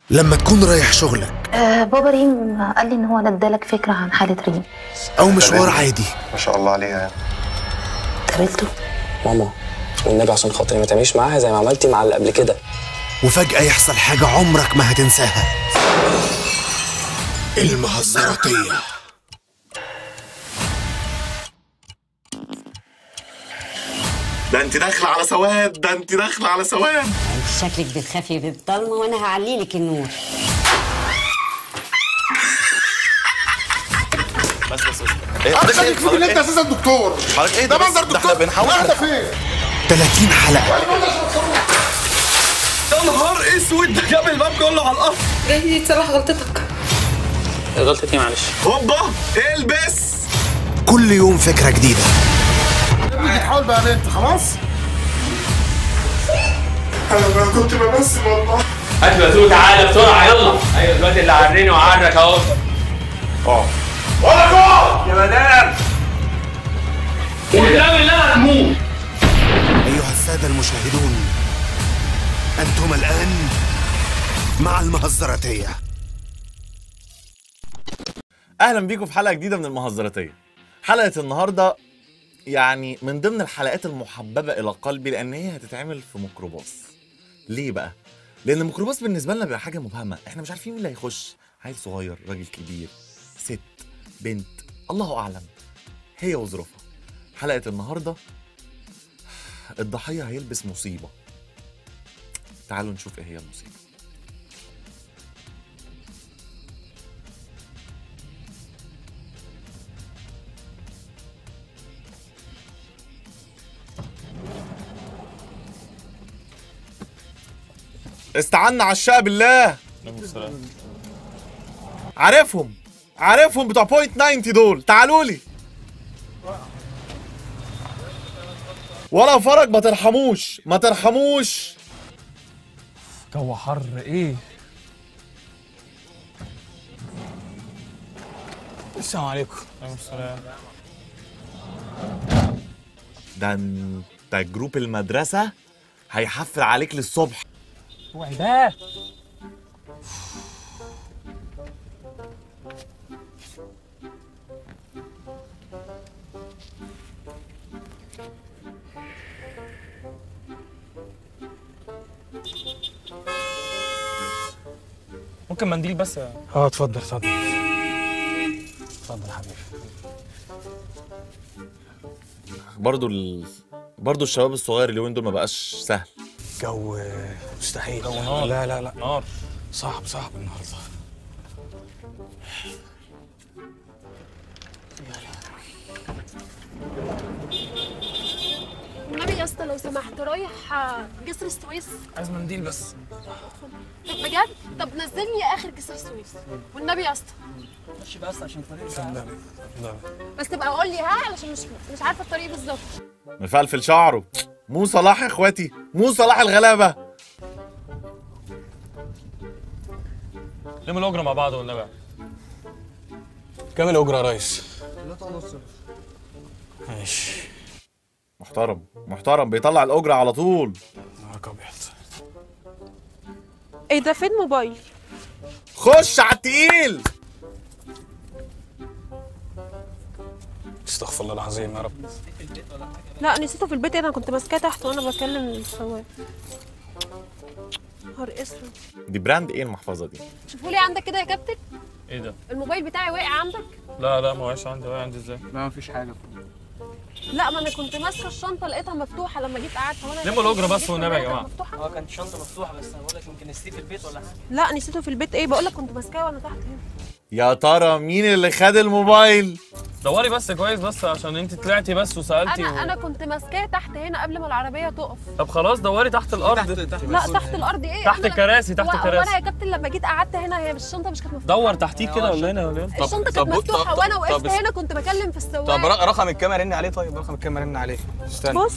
لما تكون رايح شغلك آه بابا ريم قال لي ان هو ندالك فكره عن حاله ريم او مشوار عادي ما شاء الله عليها يعني قابلته ماما والنبي عشان خاطري ما تعمليش معاها زي ما عملتي مع اللي قبل كده وفجأة يحصل حاجة عمرك ما هتنساها المهزراتية ده انت داخله على سواد ده انت داخله على سواد شكلك بتخافي بالضلمه وانا هعلي لك النور بس بس بس ايه انا حضرتك شاكك فيك ان انت ايه اساسا دكتور حضرتك ايه ده ده منظر بس ده احنا دكتور بنحاول لا ده فين 30 حلقة يا نهار اسود ده جاب الباب كله على الارض جاي تصلح غلطتك غلطتي معلش هوبا البس كل يوم فكرة جديدة تيجي تحاول بقى يا بنت خلاص انا ما كنت بمثل والله هات بازوق تعالى بسرعه يلا ايوه الواد اللي عرني وعرك اهو اه يا مدام قدام الله هتموت أيها السادة المشاهدون أنتم الآن مع المهزراتية اهلا بيكم في حلقه جديده من المهزراتيه حلقه النهارده يعني من ضمن الحلقات المحببه الى قلبي لان هي هتتعمل في ميكروباص ليه بقى لان الميكروباص بالنسبه لنا بيبقى حاجه مبهمه احنا مش عارفين مين اللي هيخش عيل صغير راجل كبير ست بنت الله اعلم هي وظروفها حلقه النهارده الضحيه هيلبس مصيبه تعالوا نشوف ايه هي المصيبه استعنا على الشقة بالله عارفهم عارفهم بتوع بوينت 90 دول تعالوا لي ولا فرج ما ترحموش ما ترحموش جو حر ايه السلام عليكم عليكم السلام ده انت جروب المدرسة هيحفل عليك للصبح اوعي بقى ممكن منديل بس اه اتفضل اتفضل اتفضل حبيبي برضو ال... برضو الشباب الصغير اليومين دول ما بقاش سهل جو مستحيل جو نار لا لا لا نار صعب صعب النهارده النبي يا اسطى لو سمحت رايح آه، جسر السويس عايز منديل بس طب بجد طب نزلني اخر جسر السويس والنبي يا اسطى لا لا لا بس تبقى قول لي ها علشان مش مش عارفه الطريق بالظبط مفلفل شعره مو صلاح يا اخواتي مو صلاح الغلابة لم الاجره مع بعض والنبي كام الاجره يا ريس؟ ماشي محترم محترم بيطلع الأجرة على طول نهارك ابيض ايه ده فين موبايل خش على التقيل استغفر الله العظيم يا رب لا نسيته في البيت انا كنت ماسكاه تحت وانا بكلم السواق نهار اسود دي براند ايه المحفظة دي شوفوا لي عندك كده يا كابتن ايه ده؟ الموبايل بتاعي واقع عندك لا لا ما وقعش عندي واقع عندي ازاي؟ لا ما انا كنت ماسكه الشنطه لقيتها مفتوحه لما جيت قعدت وانا لموا الأجرة بس جيت والنبي يا لقيتها جماعة. مفتوحة. اه كانت شنطه مفتوحه بس انا بقول لك يمكن نسيت في البيت ولا حاجه لا نسيته في البيت ايه بقول لك كنت ماسكاه وانا تحت هنا يا ترى مين اللي خد الموبايل دوري بس كويس بس عشان انت طلعتي بس وسالتي انا و... انا كنت ماسكاه تحت هنا قبل ما العربيه تقف طب خلاص دوري تحت الارض لا تحت الارض ايه تحت أنا- الكراسي تحت هو- هو الكراسي انا يا كابتن لما جيت قعدت هنا هي الشنطه مش كانت مفتوحه دور تحتيك كده ولا هنا ولا هنا الشنطه كانت مفتوحه وانا وقفت هنا كنت بكلم في السواق طب ر- رقم الكاميرا رن عليه طيب رقم الكاميرا رن عليه استنى بص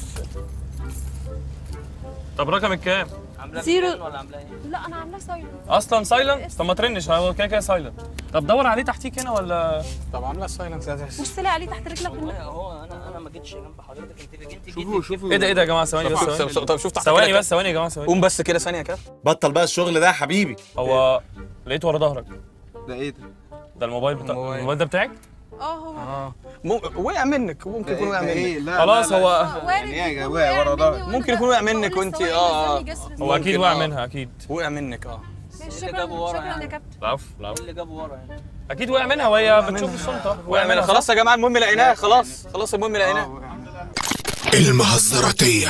طب رقمك كام؟ عاملاه زيرو. فين ولا عاملاه ايه؟ لا انا عاملاه سايلنت اصلا سايلنت طب ما ترنش هو كده كده سايلنت طب دور عليه تحتيك هنا ولا طب عاملاه سايلنت بص لي عليه تحت رجلك والله اهو انا انا ما جيتش جنب حضرتك انت جيت شوفوا شوفوا ايه ده ايه ده يا جماعه ثواني طب بس شوف- ثواني طب شوف تحت ثواني كده بس ثواني يا جماعه ثواني قوم بس كده ثانيه كده بطل بقى الشغل ده يا حبيبي هو لقيت ورا ظهرك ده ايه ده؟ ده الموبايل بتاع الموبايل. الموبايل ده بتاعك اه هو اه مو- وقع منك ممكن يكون وقع ده ايه؟ منك لا خلاص لا لا. هو وارد يعني ايه يكون وقع ورا مني ظهري؟ وأنا ممكن ب- يكون وقع بقول منك لسه وانت- هو آه، ينزل لي جسر هو اكيد ممكن، وقع آه. منها اكيد وقع منك اه ماشي، اللي شكرا جابه ورا شكرا يا يعني. كابتن العفو العفو اللي جابه ورا يعني اكيد وقع منها وهي بتشوف الشنطه وقع منك خلاص يا جماعه المهم لقيناه خلاص خلاص المهم لقيناه المهزراتية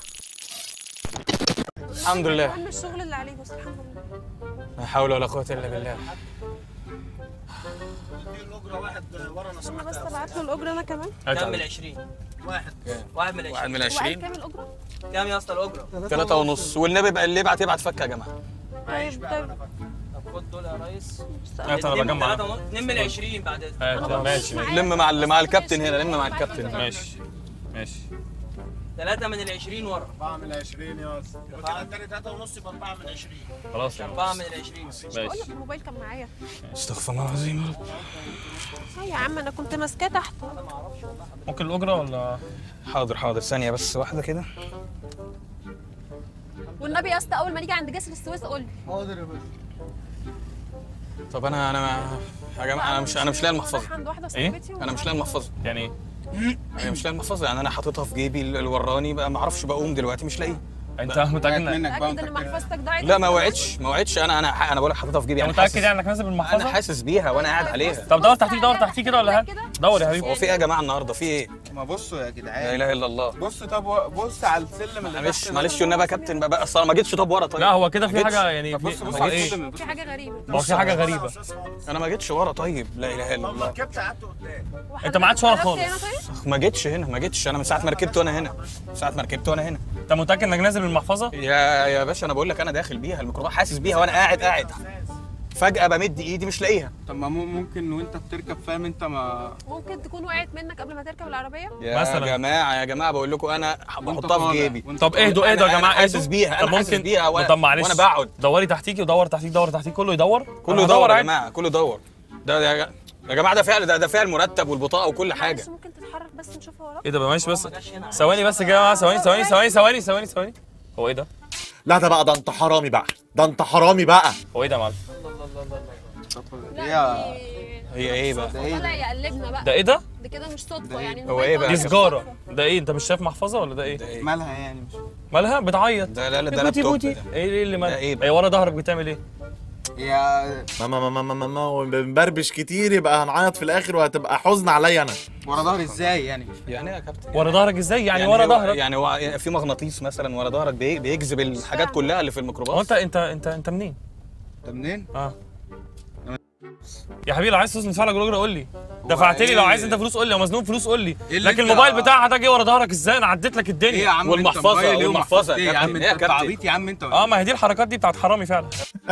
الحمد لله اهم الشغل اللي عليه بس الحمد لله لا حول ولا قوه الا بالله انا بس ابعت له الاجره انا كمان كام من 20 واحد واحد من 20 واحد من وقال 20 كام الاجره كام يا اسطى الاجره ثلاثة ونص والنبي بقى اللي يبعت يبعت فكه يا جماعه طيب طيب طب خد دول يا ريس هات انا بجمع 2 من 20 بعد إذنك. هات ماشي ماشي لم مع اللي مع الكابتن هنا لم مع الكابتن ماشي ماشي ثلاثة من ال 20 ورا 4 من 20 يا اسطى كده التاني 3 ونص يبقى 4 من 20 خلاص يا أربعة عم من ال 20 بقول ماشي لك الموبايل كان معايا استغفر الله العظيم يا رب اه يا عم انا كنت ماسكاه تحت ممكن الاجره ولا حاضر حاضر ثانيه بس واحده كده والنبي يا اسطى اول ما نيجي عند جسر السويس قول لي حاضر يا باشا طب انا انا ما- يا جماعه انا مش انا مش لاقي المحفظه رايح عند واحده إيه؟ صاحبتي انا مش لاقي المحفظه يعني ايه انا مش لاقي المحفظه يعني انا حاططها في جيبي اللي وراني بقى ما اعرفش بقوم دلوقتي مش لاقيه انت متاكد إن- منك بقى متاكد ان محفظتك ضاعت لا ما وعدش ما وعدش انا انا انا بقول لك حاططها في جيبي انت انا حاسس متاكد يعني انك نازل انا بالمحفظه حاسس بيها وانا قاعد عليها طب دور تحتيك دور تحتيك كده ولا كده؟ حاجه دور يا حبيبي هو في ايه يا جماعه النهارده في ايه ما بصوا يا لا جدعان اله الا الله بص طب و- بص على السلم اللي معلش تحت معلش والنبي يا كابتن بقى- بقى اصل انا ما جيتش طب ورا طيب لا هو كده ما في جيتش. حاجه يعني طب في بص بص هو على ايه السلم في حاجه غريبه هو في حاجه غريبه انا ما جيتش ورا طيب لا اله الا الله ركبت قعدت قدام انت ما عادش ورا وحضرتك هنا خالص طيب؟ ما جيتش هنا ما جيتش انا من ساعه ما ركبت وانا هنا من ساعه ما ركبت وانا هنا انت متاكد انك نازل بالمحفظه يا يا باشا انا بقول لك انا داخل بيها الميكروباص حاسس بيها وانا قاعد قاعد فجاه بمد ايدي مش لاقيها طب ما مو- ممكن وانت بتركب فاهم انت ما ممكن تكون وقعت منك قبل ما تركب العربيه يا مثلاً. جماعه يا جماعه بقول لكم انا بحطها في طالع، جيبي وانت طب اهدوا اهدوا يا أنا جماعه حاسس اهدوا. بيها، طب أنا حاسس بيها وأنا- طب معلش وأنا بقعد. دوري تحتيك ودور تحتيك دور تحتيك كله يدور كله أنا يدور هدور يا عادي. جماعه كله يدور ده ده يا يا جماعه ده فعل ده, ده فعل مرتب والبطاقه وكل حاجه معلش ممكن تتحرك بس نشوفها وراك ايه ده بقى ماشي بس ثواني بس يا جماعه ثواني ثواني ثواني ثواني ثواني ثواني هو ايه ده لا ده بقى ده انت حرامي بقى ده انت حرامي بقى هو ايه ده يا معلم لا يا دي- هي ايه بقى طالع يقلبنا بقى ده ايه ده ده كده مش صدفه يعني هو إيه بقى؟ دي الموبايل سجاره طالع ده ايه انت مش شايف محفظه ولا ده ايه ده ايه مالها يعني مش مالها بتعيط ده لا لا ده بوتي لابتوب بوتي ده. ايه ايه اللي ده إيه مالها بقى؟ هي ورا ظهرك بتعمل ايه يا ماما ماما ماما ماما بنبربش كتير يبقى هنعيط في الاخر وهتبقى حزن عليا انا ورا ظهري ازاي يعني يعني ايه يا كابتن ورا ظهرك ازاي يعني ورا هو- ظهرك يعني هو في مغناطيس مثلا ورا ظهرك بي- بيجذب الحاجات كلها اللي في هو الميكروباص انت انت انت انت منين انت منين؟ اه يا حبيبي لو عايز فلوس ندفع لك الاجره قول لي دفعت لي لو إيه؟ عايز انت فلوس قول لي لو مزنوق فلوس قول لي إيه اللي لكن أنت- الموبايل بتاعها ده جه ورا ظهرك ازاي انا عديت لك ايه الدنيا يا عم والمحفظة، انت موبايل ايه والمحفظة ومحفظة يا ايه يا عم كابتن، انت إيه يا انت كابتن؟ عبيط يا عم انت اه ما هي دي الحركات دي بتاعت حرامي فعلا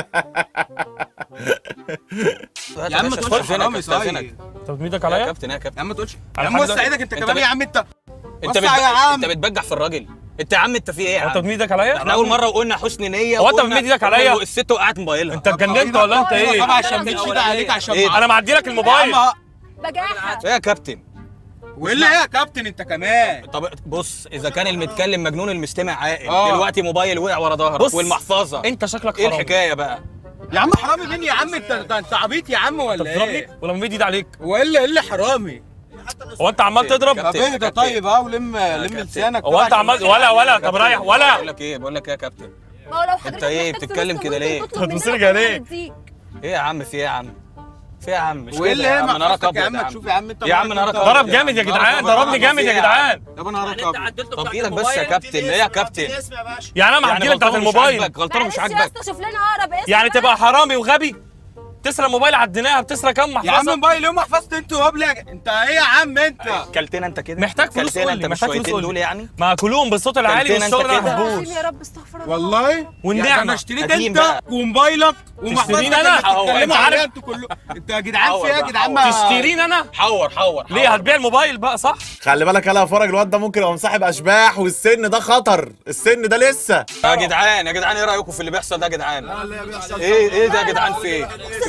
يا عم ما تقولش حرامي طيب انت بتميدك يا عليا كابتن يا كابتن يا عم ما تقولش على يا عم حد بص ده- ايدك انت أنت كمان بت- يا عم انت انت وسع يا عم. انت بتبجح في الراجل انت يا عم انت في ايه يا هو انت عم بتميدك عليا احنا اول مره وقلنا حسن نيه هو انت وقلنا- بتمد ايدك عليا؟ الست وقعت موبايلها انت اتجننت ولا انت ايه طبعا عشان مش كده عليك عشان إيه؟ انا معدي لك الموبايل يا عم بجاحه ايه يا كابتن والا ايه يا كابتن انت كمان طب بص اذا كان المتكلم مجنون المستمع عاقل آه. دلوقتي موبايل وقع ورا ظهرك بص، والمحفظه انت شكلك ايه حرامي الحكايه بقى يا عم حرامي مين يا عم انت انت انت عبيط يا عم انت ولا بتضربني ايه؟ ولا ممد ايدي عليك والا ايه اللي حرامي؟ هو انت عمال تضرب طب كابتن، اهدى كابتن. طيب اه ولم لم كابتن. لسانك هو كده انت عشان- عمال ولا ولا طب رايح بقول ولا لك ايه بقول لك ايه يا كابتن ما هو لو حضرتك ايه محتاج بتتكلم فلوس كده ممكن ليه؟ تطلب هتبص مننا لي كده وإحنا ليه؟ نديك. ايه يا عم في ايه يا عم في ايه يا عم مش وايه كده اللي يا هي عم نهارك محفظتك يا ابيض عم تشوف يا عم انت يا عم نهارك ضرب أبيض. جامد يا جدعان ضرب ضربني جامد يا جدعان يا ابو نهارك يعني انت ابيض عدلته طب بتاعت ايدك بس يا الموبايل كابتن ايه يا كابتن يعني انا معدي لك بتاعت غلطانه مش الموبايل عاجبك غلطانه مش معلش يا عاجبك اسطى شوف لنا اقرب اسم يعني تبقى حرامي وغبي تسرق موبايل عديناها بتسرق كام يا عم محفظه موبايل ايه محفظتي انت وقبل انت ايه يا عم انت؟ كلتنا انت كده محتاج فلوس كلتنا قول انت لي محتاج فلوس بالشويتين قول دول لي يعني ما كلهم بالصوت العالي كلتنا انت والشغل ما كده. بحبوش العظيم يا رب استغفر الله والله يعني والنعمة. انا اشتريت قديم انت بقى. وموبايلك ومحفظتك تشتريني اللي أنا؟ هو بتتكلموا أنت عارف- عليها انتوا كله انتوا يا جدعان حور في ايه يا بقى، جدعان حور. ما تشتريني انا حور حور ليه هتبيع الموبايل بقى صح خلي بالك يلا يا فرج الواد ده ممكن يبقى مصاحب اشباح والسن ده خطر السن ده لسه يا جدعان يا جدعان ايه رايكم في اللي بيحصل ده يا جدعان اللي بيحصل ايه ايه ده يا جدعان في ايه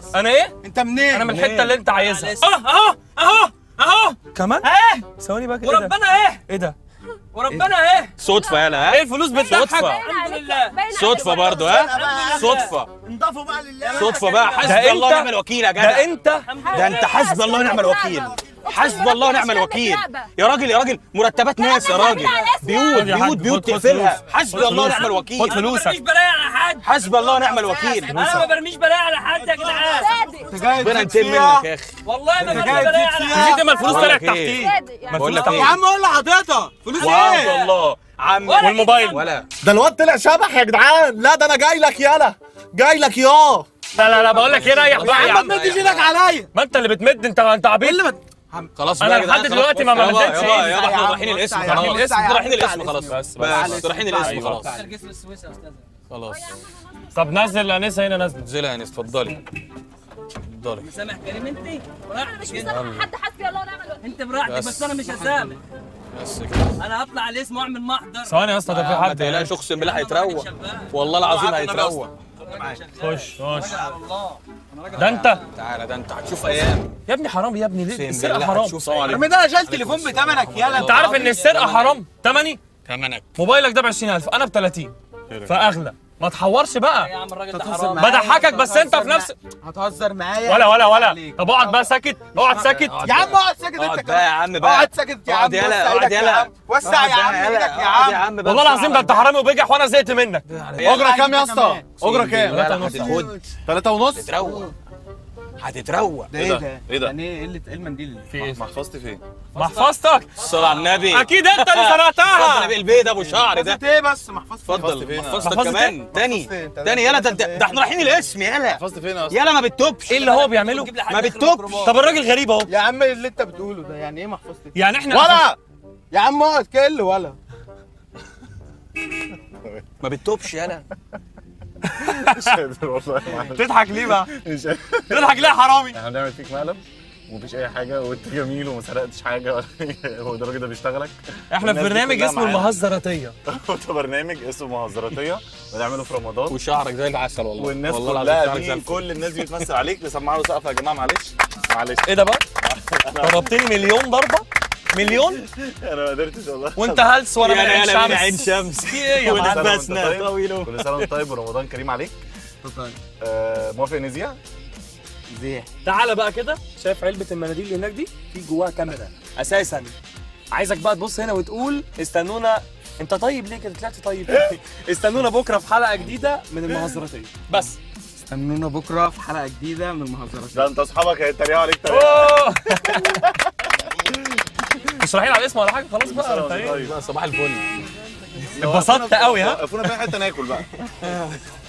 انا ايه انت منين انا من الحته اللي انت عايزها اهو اهو اهو اهو كمان ايه ثواني بقى كده إيه ده؟ وربنا ايه ايه ده وربنا اهي صدفه يلا ها ايه الفلوس بتضحك صدفه الحمد لله صدفه برضه ها صدفه انضافوا بقى لله صدفه بقى ده حسبي الله انت- ونعم الوكيل يا ده جدع انت ده انت حسبي الله ونعم الوكيل حسبي الله ونعم الوكيل يا راجل يا راجل مرتبات ناس يا راجل بيوت خد يا بيوت حاج، بيوت خد- خد تقفلها فلوس. حسبي الله ونعم خد الوكيل انا ما فلوسك. برميش بلايا على حد حسبي الله ونعم الوكيل انا ما برميش بلايا على حد يا جدعان ربنا ينتقم منك يا اخي والله ما برمي جاي بلايا تزيد على فيها. حد زيد ما الفلوس بقول طلعت لك ايه؟ تحتيه بقول لك يا ايه عم قول لحضرتك فلوس وعبد ايه؟ الله عم والموبايل ولا ده الواد طلع شبح يا جدعان لا ده انا جاي لك يالا جاي لك يا لا لا لا بقول لك ايه ريح بقى يا يا عم عم ما تمدش ايدك عليا ما انت اللي بتمد انت انت عبيط اللي ما خلاص أنا بقى يا جدعان، لحد خلاص. دلوقتي ما يابا- مدتش يابا إيدي. يابا احنا يا عم، رايحين الاسم وسع يا عم، خلاص وسع يا عم، رايحين تعال الاسم خلاص بس بس بس رايحين الاسم خلاص جسر السويس يا استاذ خلاص طب نزل الانسه هنا نزل انزلها يا انس اتفضلي اتفضلي سامح كريم انت براحتك انت حد حسبي الله ونعم الوكيل انت براحتك بس. بس انا مش هسامح بس كده انا هطلع على الاسم واعمل محضر ثواني يا اسطى ده في ما حد تقلقش اقسم بالله هيتروق والله العظيم هيتروق خش خش على الله ده انت تعالى ده انت هتشوف ايام يا ابني حرام يا ابني ليه اقسم السرقه بالله حرام هتشوف ايام رمي ده انا شايل تليفون بتمنك يلا انت عارف ان السرقه حرام تمني ثمنك موبايلك ده ب 20000 انا ب 30 فاغلى ما تحورش يا بقى عم الراجل ده تهزر حرام معايا. بضحكك بس انت في نفس هتهزر معايا ولا ولا ولا عليك. طب اقعد بقى ساكت اقعد ساكت يا عم اقعد ساكت اقعد انت بقى يا عم بقى اقعد ساكت يا عم اقعد يلا وسع اقعد ايدك يا يلا عم وسع يا عم ايدك يا عم بقى والله العظيم ده انت حرامي وبجح وانا زهقت منك اجره كام يا اسطى اجره كام لا لا ونص. هتتخد ثلاثة ونص هتتروق هتتروق ده ايه ده؟ ايه ده؟ يعني ايه قله ايه المنديل اللي في ايه محفظتي فين؟ محفظتك الصلاة على النبي اكيد انت اللي اتفضل سرقتها يا البيض ابو شعر ده محفظة ايه بس محفظتي فين؟ اتفضل فين؟ محفظتك محفظتي كمان تاني فين؟ تاني يلا ده انت ده احنا رايحين الاسم يلا محفظتي فين يا اسطى؟ يلا ما بتتوبش ايه اللي هو بيعمله تجيب لي حد ما آخر بتتوبش. الميكروباص. طب الراجل غريب اهو يا عم اللي انت بتقوله ده يعني ايه محفظتي؟ يعني احنا ولا يا عم اقعد كل ولا ما بتتوبش يلا مش قادر والله تضحك ليه بقى مش قادر تضحك ليه يا حرامي احنا بنعمل فيك مقلب ومفيش اي حاجه وانت جميل وما سرقتش حاجه ولا هو ده الراجل ده بيشتغلك احنا في والناس دي برنامج كلها اسمه معانا. المهزراتيه ده برنامج اسمه مهزراتيه بنعمله في رمضان وشعرك زي العسل والله والناس والله كلها العظيم شعرك زي دي الفل. كل الناس دي بتمثل عليك نسمع له سقف يا جماعه معلش معلش ايه ده بقى ضربتني مليون ضربه مليون انا ما قدرتش والله وانت هلس وانا من يلا عين يلا من شمس عين شمس في ايه يا كل سنة معلم وانت ونفسنا طيب. طويله كل سنه وانت طيب ورمضان كريم عليك آه موافق نذيع زيح تعالى بقى كده شايف علبه المناديل اللي هناك دي في جواها كاميرا اساسا عايزك بقى تبص هنا وتقول استنونا انت طيب ليه كده طلعت طيب استنونا بكره في حلقه جديده من المهزراتيه بس استنونا بكره في حلقه جديده من المهزرات ده انت اصحابك هيتريقوا عليك تريقة. أوه. مش رايحين على الاسم ولا حاجه خلاص بقى انت ايه طيب صباح الفل اتبسطت قوي ها وقفونا في حته ناكل بقى